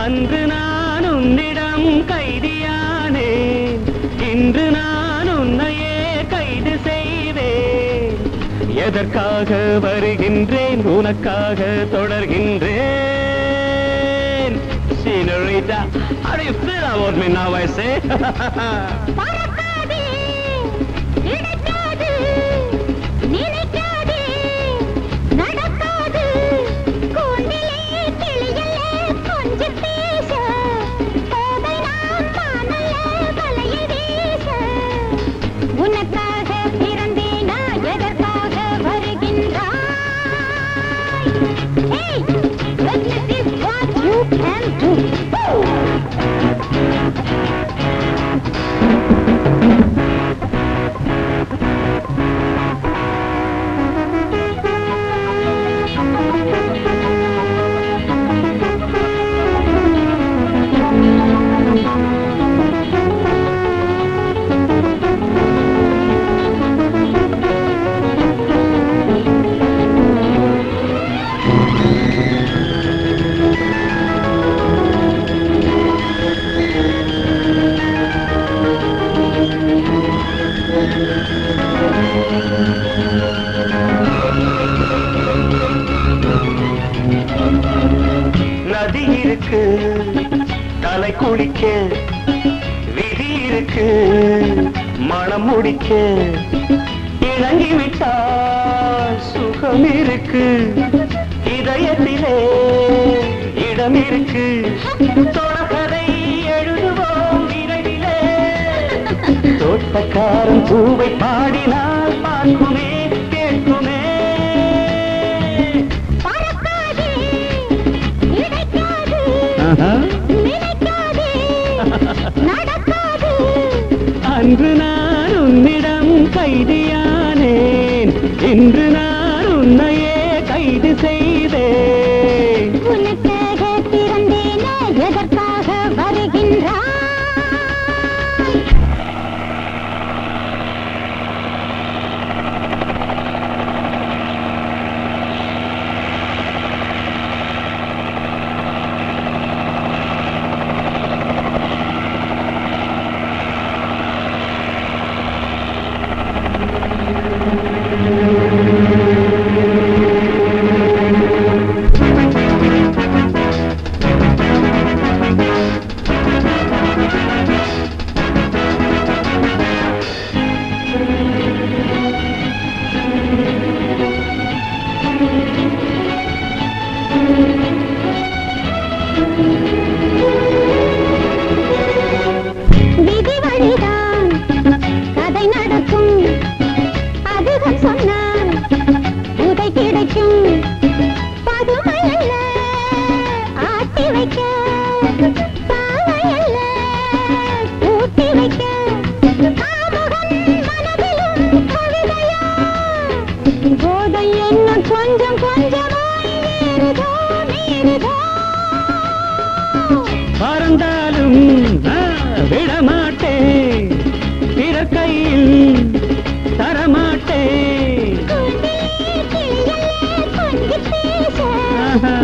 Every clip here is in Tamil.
அன்று நான் உன்னிடம் கைதியானேன் இன்று நான் உன்னையே கைது செய்வேன் எதற்காக வருகின்றேன் உனக்காக தொடர்கின்றேன் Senorita, how do you feel about me now, I say? பறக்காதே, இணைக்காதே, நினைக்காதே, நடக்காதே, கூண்டிலே கிளியல்ல கொஞ்சம் பேச, கோதை நான் மானல்ல வலையை வீச. உனக்காக பிறந்தேனா, எதற்காக வருகின்றாய்? Hey, goodness is what you can do. Woo! நதி இருக்கு தலை குளிக்க விதி இருக்கு மனம் முடிக்க இறங்கி விட்டால் சுகம் இருக்கு இதயத்திலே இடம் இருக்கு தொடர்கதை எழுதுவோம் விரைவிலே தோட்டக்காரன் பூவை பாடினால் பார்க்குமே கேட்குமே பறக்காதே, இணைக்காதே, நினைக்காதே, நடக்காதே. அன்று நான் உன்னிடம் கைதியானேன் இன்று நான் உன்னையே கைது செய்தேன் உனக்காக பிறந்தேன, எதற்காக வருகின்றாய்? விதி வழிதான் கதை நடக்கும் அதுகள் சொன்னால் உதை கிடைக்கும் பதுமை அல்ல ஆட்டி வைக்க பாவை அல்ல ஊட்டி வைக்க காமுகன் மனதிலும் கவிதையா போதை என்ன கொஞ்சம் கொஞ்சமாய் ஏறுதோ மீறுதோ பறந்தாலும் நான் விடமாட்டேன் பிற கையில் தரமாட்டேன் ஆஹா.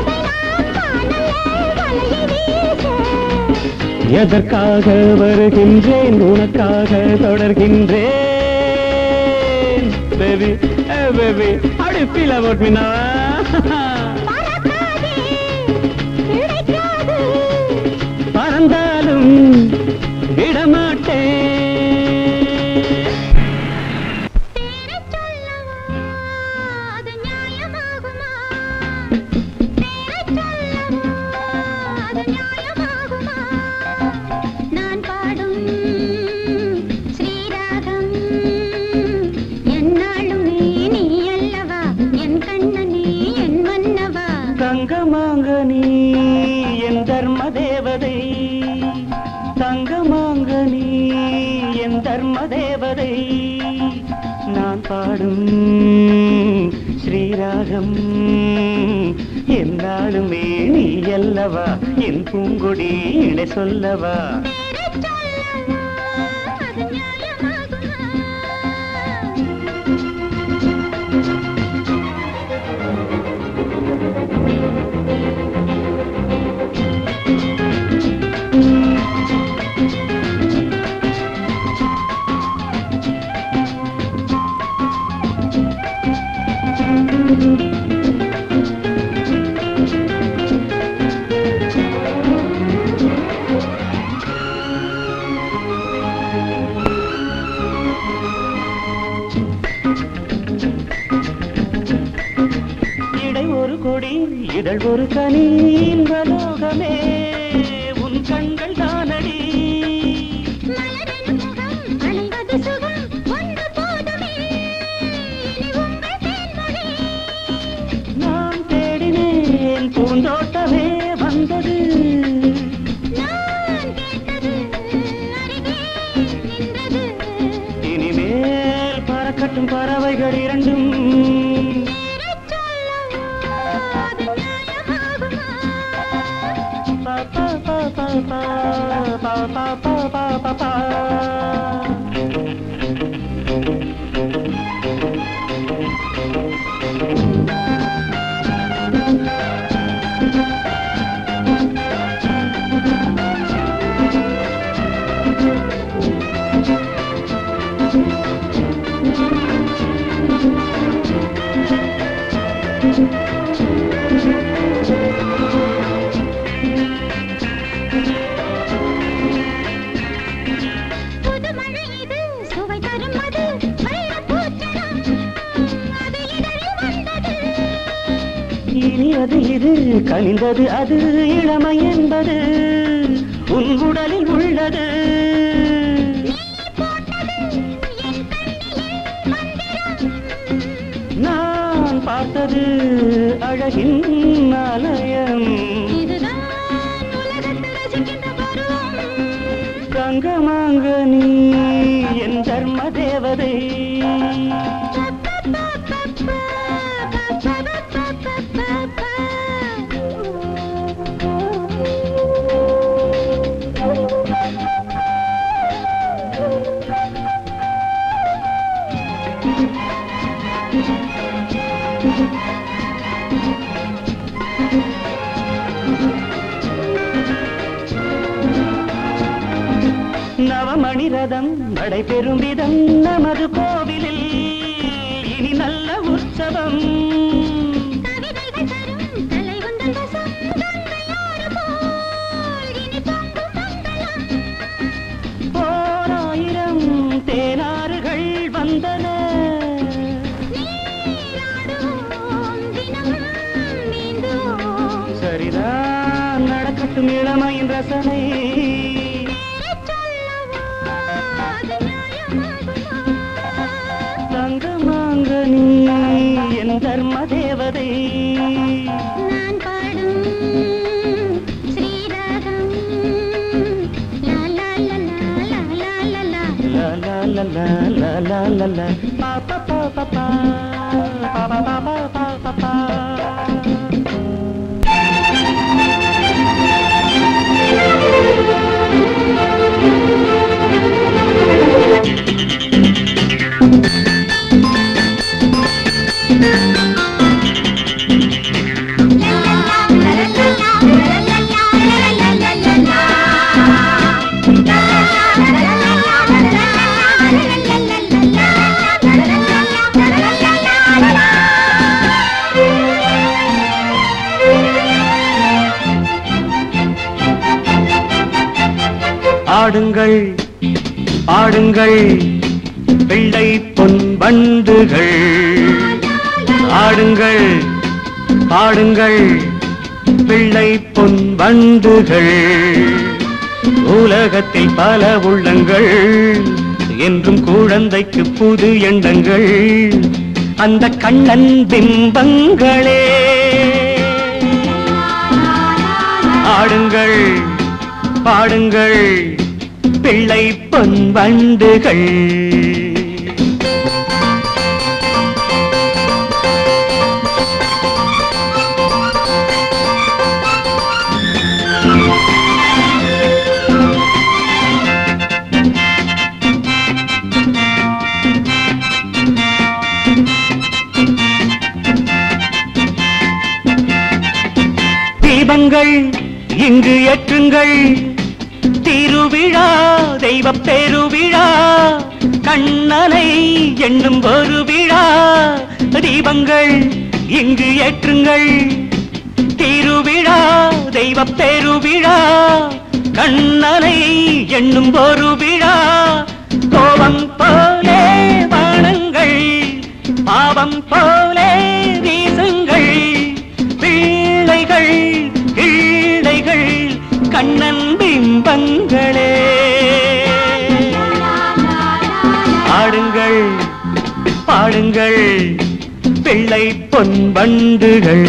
எதற்காக வருகின்றேன் உனக்காக தொடர்கின்றேன் baby baby how do you feel about me now பறந்தாலும் விடமாட்டேன் நான் பாடும் ஸ்ரீராகம் என்னாலுமே நீ அல்லவா என் கண்ணனே என் மன்னவா தங்கமாங்க நீ என் தர்ம தேவதை தங்கமாங்க நீ என் தர்ம தேவதை நான் பாடும் ஸ்ரீராகம் என்னாலுமே நீ அல்லவா என் பூங்கொடி இணை சொல்லவா அது நியாயமாகுமா இதழ் ஒரு கனி இன்பலோகமே உன் கண்கள் தானடி மலரின் முகம் அணைவது சுகம் ஒன்று போதுமே இனி உங்கள் தேன்மொழி நான் தேடினேன் பூந்தோட்டமே வந்தது நான் கேட்டது அருகே நின்றது இனிமேல் பறக்கட்டும் பறவைகள் இரண்டும் பேரைச் சொல்லவோ அது நியாயமாகுமா பா, பா, பா, பா, பா, பா, பா, பா, பா, பா, பா. புது மழை இது சுவை தரும் அது வைரப் பூச்சரம் அது இதழில் வந்தது இனியது இது கனிந்தது அது இளமை என்பது உன் உடலில் உள்ளது நீ போட்டது என் கண்ணில் மந்திரம் நான் பார்த்தது அழகின் ஆலயம் இதுதான் உலகத்தில் ரசிக்கின்ற பருவம் கங்கமாங்க நீ என் தர்ம தேவதை நவமணி ரதம் நடைபெறும் விதம் நமது கோவிலில் இனி நல்ல உற்சவம் கவிதைகள் தரும் கலை உந்தன் வசம் கங்கையாறு போல் இனி பொங்கும் மங்களம் ஓராயிரம் தேனாறுகள் வந்தன நீராடுவோம் தினமும் நீந்துவோம் சரிதான் நடக்கட்டும் இளமையின் ரசனை பேரைச் சொல்லவோ அது நியாயமாகுமா தங்கமாங்க நீ என் தர்ம தேவதை நான் பாடும் ஸ்ரீராகம் லா லா லா லா லா லா லா லா லா லா லா லா லா லா லா பா பா பா பா பா பா பா பா பா பா பா பா ஆடுங்கள் ஆடுங்கள் பிள்ளை பொன் வண்டுகள் ஆடுங்கள் பாடுங்கள் பிள்ளை பொன் வண்டுகள் உலகத்தில் பல உள்ளங்கள் என்றும் குழந்தைக்கு புது எண்ணங்கள் அந்த கண்ணன் பிம்பங்களே ஆடுங்கள் பாடுங்கள் பிள்ளை பொன் வண்டுகள் தீபங்கள் இங்கு ஏற்றுங்கள் திருவிழா தெய்வ பெருவிழா கண்ணனை எண்ணும் ஒரு விழா தீபங்கள் இங்கு ஏற்றுங்கள் திருவிழா தெய்வ பெருவிழா கண்ணனை எண்ணும் ஒரு விழா கோபம் போலே வானங்கள் பாவம் போலே வீசுங்கள் பிள்ளைகள் கண்ணன் பிம்பங்களே ஆடுங்கள் பாடுங்கள் பிள்ளை பொன் வண்டுகள்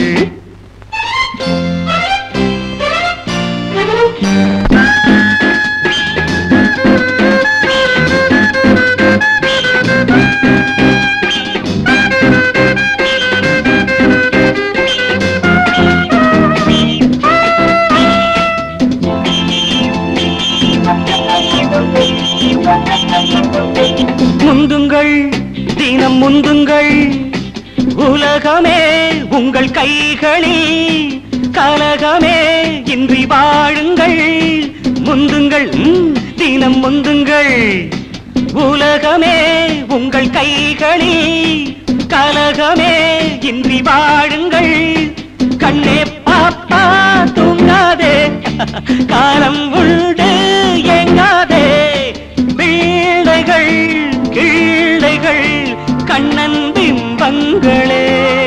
முந்துங்கள் தினம் முந்துங்கள் உலகமே உங்கள் கைகளில் கலகமே இன்றி வாழுங்கள் முந்துங்கள் ம், தினம் முந்துங்கள் உலகமே உங்கள் கைகளில் கலகமே இன்றி வாழுங்கள் கண்ணே பாப்பா தூங்காதே காலம் உண்டு ஏங்காதே பிள்ளைகள் கிள்ளைகள் கண்ணன் பிம்பங்களே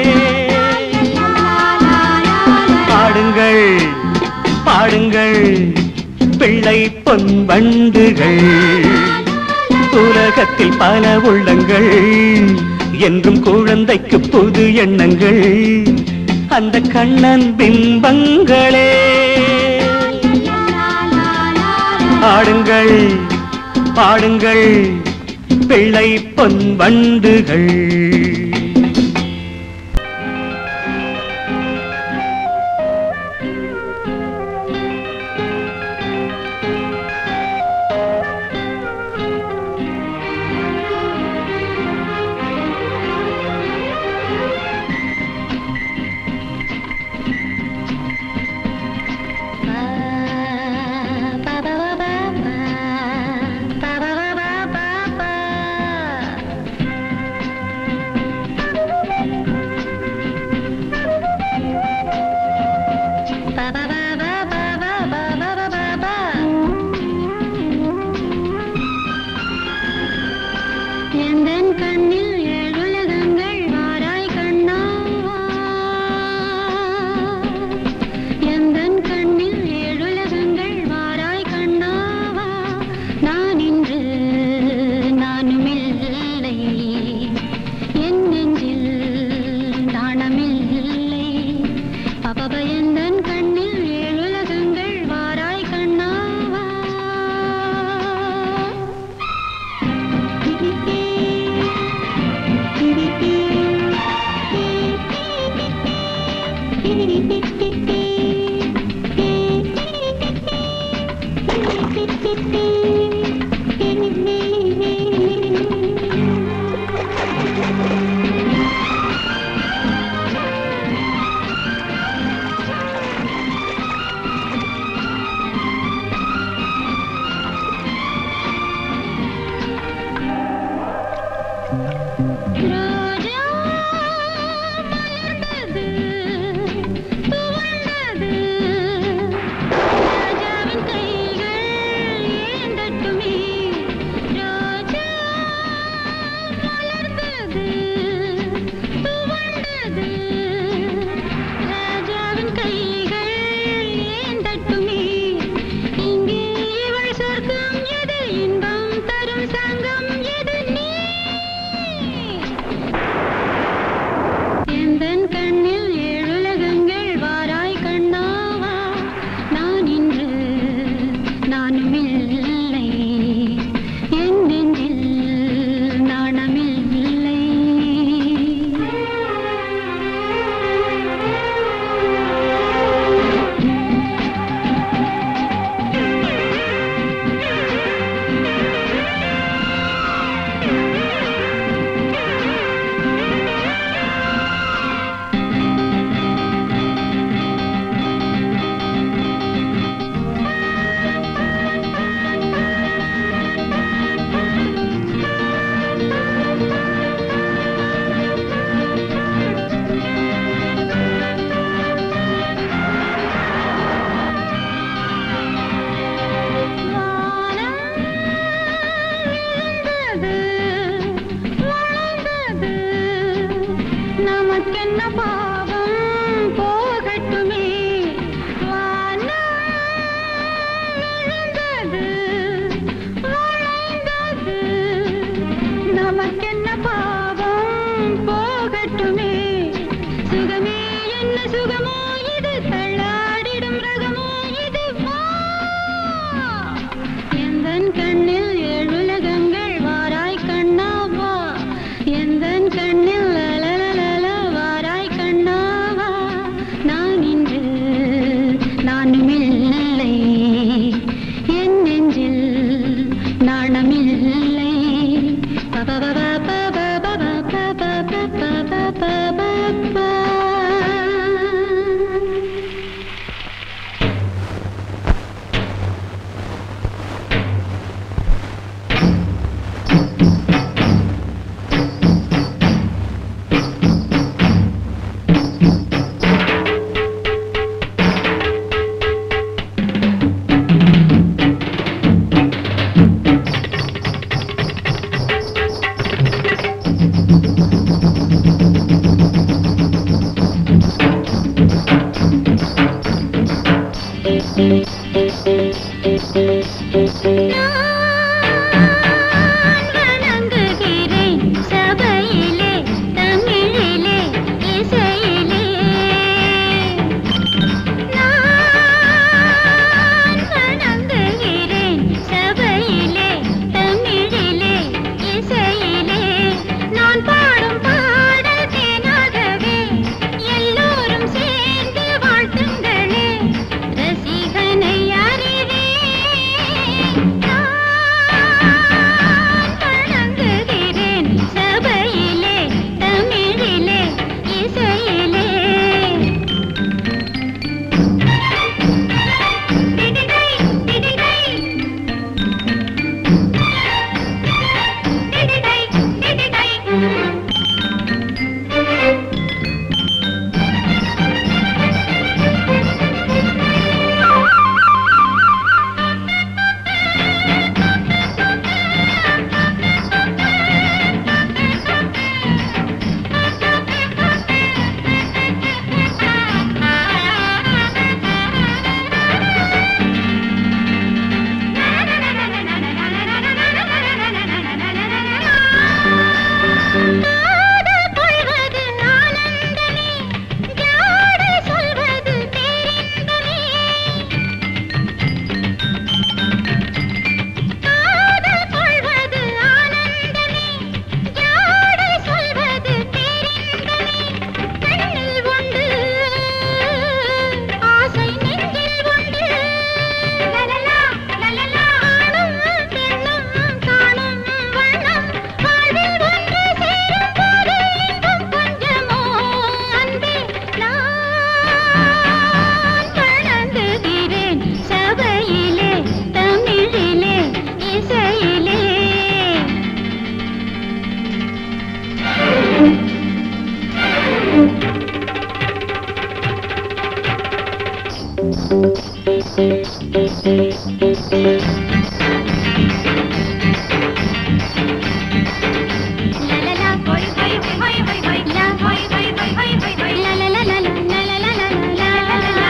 பாடுங்கள் பாடுங்கள் பிள்ளை பொன் வண்டுகள் உலகத்தில் பல உள்ளங்கள் என்றும் குழந்தைக்கு புது எண்ணங்கள் அந்த கண்ணன் பிம்பங்களே ஆடுங்கள் பாடுங்கள் பிள்ளை பொன் வண்டுகள் நான் வணங்குகிறேன் சபையிலே தமிழிலே இசையிலே நான் வணங்குகிறேன் சபையிலே தமிழிலே இசையிலே நான் பாடும் பாடல் தேனாகவே எல்லோரும் சேர்ந்து வாழ்த்துங்களே ரசிகனை அறிவே நான் வணங்குகிறேன் சபையிலே தமிழிலே இசையிலே டிடிடை டிடிடை டிடிடை டிடிடை காதல் கொள்வது ஆனந்தமே ஜாடை சொல்வது பேரின்பமே காதல் கொள்வது ஆனந்தமே ஜாடை சொல்வது பேரின்பமே கண்ணில் உண்டு ஆசை நெஞ்சில் உண்டு லலலா லலலா ஆணும் பெண்ணும் காணும் வண்ணம் வாழ்வில் ஒன்று சேரும் போது இன்பம் கொஞ்சமோ அன்பே நான் வணங்குகிறேன் சபையிலே தமிழிலே இசையிலே லலலா ஹொய் ஹொய் ஹொய் ஹொய் ஹொய் லா ஹொய் ஹொய் ஹொய் ஹொய் ஹொய் ஹொய் லலலா லலலா லலலா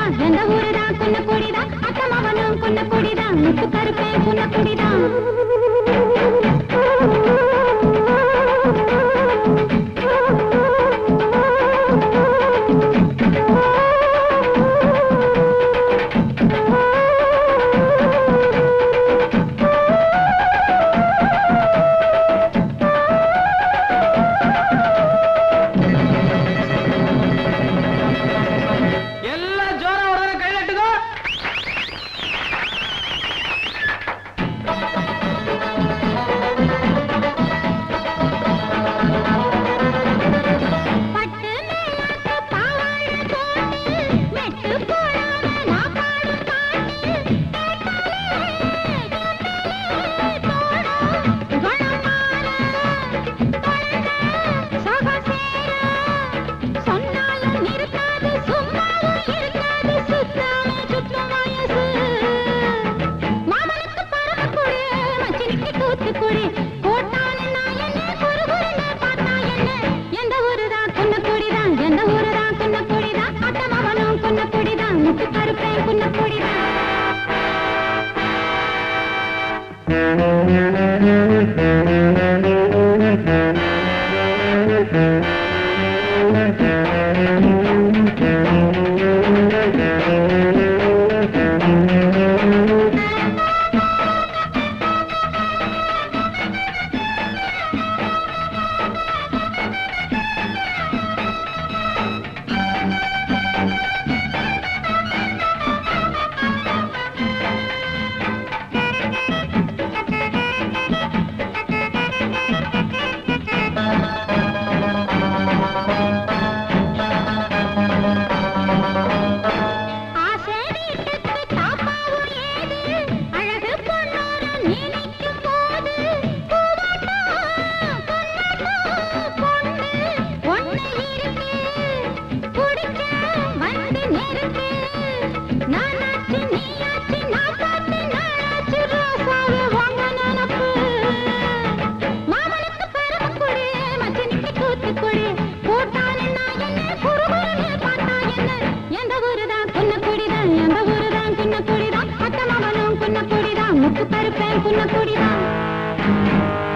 குடிதான் எந்த ஊருதான் குன்ன குடிதான் அத்தமாவனும் குன்ன குடிதான் முத்து கருப்பேன் குன்ன குடிதான் எல்லாம் ஜோரா உடனே கை நட்டுக்கோ பட்டு மேலாக்கு பாவாடை போட்டு மெட்டு போடாம நான் பாடும் பாட்டு கேட்டாலே தோடும் குணமால தொலைந்த சொகசேர சொன்னாலும் நிறுத்தாது சும்மாவும் இருக்காது சுத்தாம சுற்றும் வயசு மாமனுக்கு பரவ கொடு மச்சினிக்கு கூத்து கொடு போட்டானு நான் என்ன குறுகுறுன்னு பார்த்தா என்ன எந்த ஊருதான் குன்ன குடிதான் எந்த ஊருதான் குன்ன குடிதான் அத்தமாவனும் குன்ன குடிதான் முத்து கருப்பேன் குன்ன குடிதான் ஆசை வீட்டுக்கு தாப்பாவும் ஏது அழகு பொண்ணோரு நினைக்கும் போது பூவாட்டா பொன்னாட்டா பொண்ணு ஒண்ணு இருக்கு குடிக்க வந்து நெருக்கு நானாச்சு நீயாச்சு நான் பார்த்து நானாச்சு ரோசாவே வாங்க நினப்பு மாமனுக்கு பரவ கொடு மச்சனுக்கு கூத்து கொடு போட்டானு நான் என்ன குறுகுறுன்னு பார்த்தா என்ன எந்த ஊருதான் குன்ன குடிதான் எந்த ஊருதான் குன்ன குடிதான் அத்த மாமனும் குன்ன குடிதான் முத்து கருப்பேன் குன்ன குடிதான்